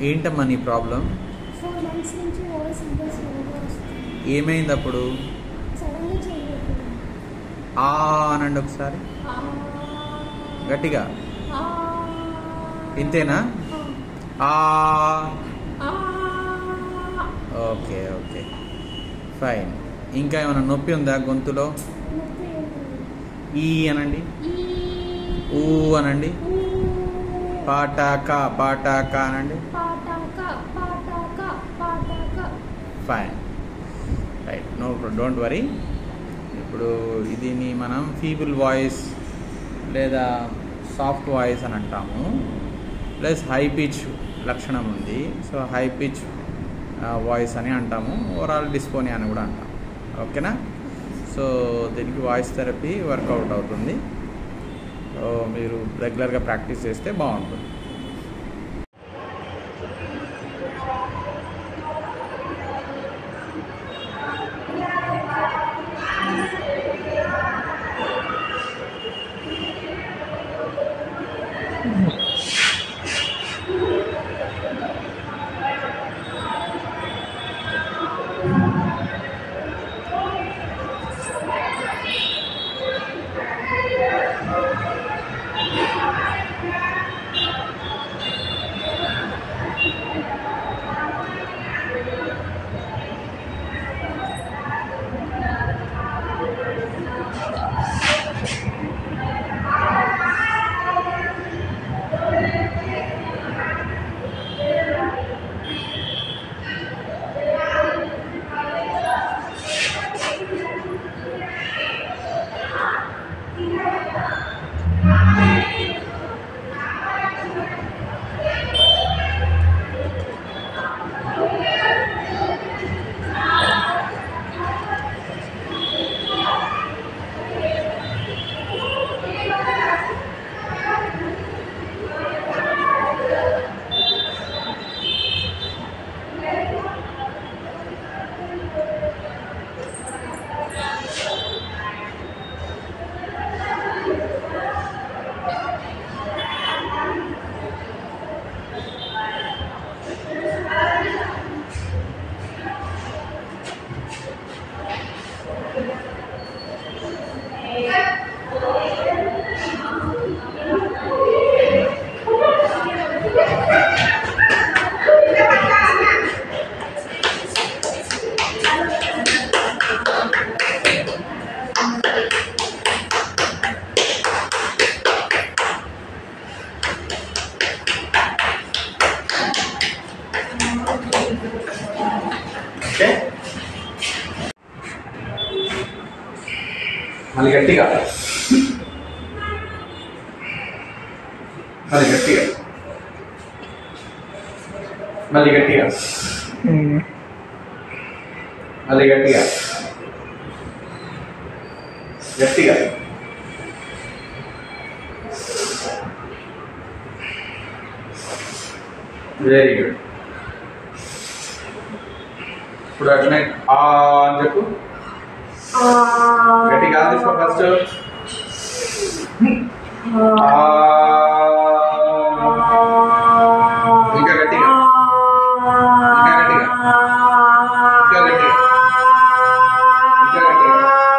ఏంటమ్మా నీ problem four months నుంచి వాయిస్ ఇంకా స్లోగా వస్తుంది ఏమైంది అప్పుడు సడన్గా చేయలేదు ఆ అనండి ఒకసారి గట్టిగా ఇంతేనా ఆ ఓకే ఓకే ఫైన్ ఇంకా ఏమైనా నొప్పి ఉందా గొంతులో నొప్పి ఏం లేదు. ఈ అనండి ఈ ఊ అనండి ఊ, పాటాక పాటాక అనండి పాటాక పాటాక పాటాక fine right no don't worry ఇప్పుడు దీన్ని మనం ఫీబుల్ వాయిస్ లేదా సాఫ్ట్ వాయిస్ అని అంటాము ప్లస్ హై పిచ్ లక్షణం ఉంది సో హై పిచ్ వాయిస్ అని అంటాము ఓవరాల్ డిస్పోనియా అని కూడా అంటాం ఓకేనా సో దీనికి వాయిస్ థెరపీ వర్కౌట్ అవుతుంది సో మీరు రెగ్యులర్గా ప్రాక్టీస్ చేస్తే బాగుంటుంది ఓకే మళ్ళీ గట్టిగా మళ్ళీ గట్టిగా మళ్ళీ గట్టిగా మళ్ళీ గట్టిగా గట్టిగా వెరీ గుడ్ ఇప్పుడు అట్లనే ఆ అని చెప్పు గట్టిగా తీసుకో ఫస్ట్ ఇంకా గట్టిగా ఇంకా గట్టిగా ఇంకా గట్టిగా ఇంకా గట్టిగా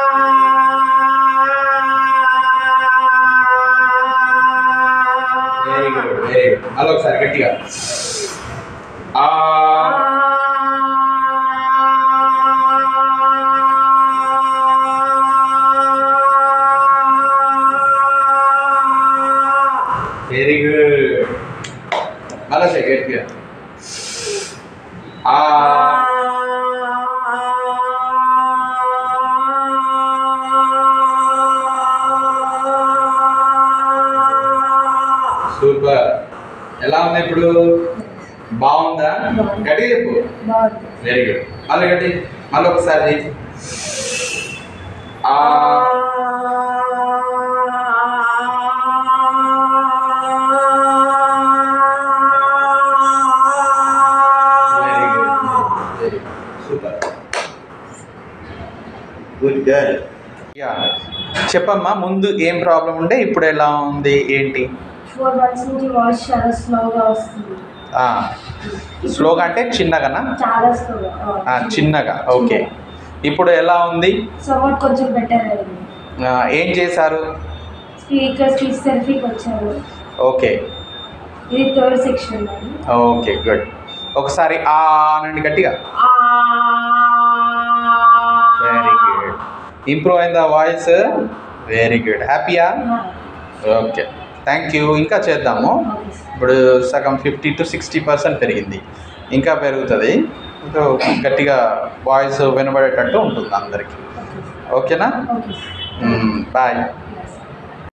వెరీ గుడ్ వెరీ గుడ్ మళ్ళీ ఒకసారి గట్టిగా ఆ వెరీ గుడ్ మళ్ళీ సార్ గట్టిగా ఆ సూపర్ ఎలా ఉంది ఇప్పుడు బాగుందా గట్టిగా చెప్పు బాగుంది వెరీ గుడ్ మళ్ళీ గట్టి మళ్ళీ ఒకసారి ఆ very good very super good girl yeah చెప్పమ్మా ముందు ఏం ప్రాబ్లం ఉండే ఇప్పుడు ఎలా ఉంది ఏంటి ఫోర్ మంత్స్ నుంచి వాయిస్ చాలా స్లోగా వస్తుంది స్లోగా అంటే చిన్నగానా చాలా స్లోగా ఆ, చిన్నగా ఓకే ఇప్పుడు ఎలా ఉంది సపోర్ట్ కొంచెం బెటర్ అయింది ఆ, ఏం చేశారు స్పీకర్ స్పీచ్ సెల్ఫీకి వచ్చారు ఓకే ఇది థర్డ్ సెక్షన్ అండి ఓకే గుడ్ ఒకసారి ఆ అనండి గట్టిగా వెరీ గుడ్ ఇంప్రూవ్ అయిందా వాయిస్ వెరీ గుడ్ హ్యాపీయా ఓకే థ్యాంక్ యూ ఇంకా చేద్దాము ఇప్పుడు సగం ఫిఫ్టీ టు సిక్స్టీ పర్సెంట్ పెరిగింది ఇంకా పెరుగుతుంది సో గట్టిగా వాయిస్ వినబడేటట్టు ఉంటుంది అందరికీ ఓకేనా ఓకే బాయ్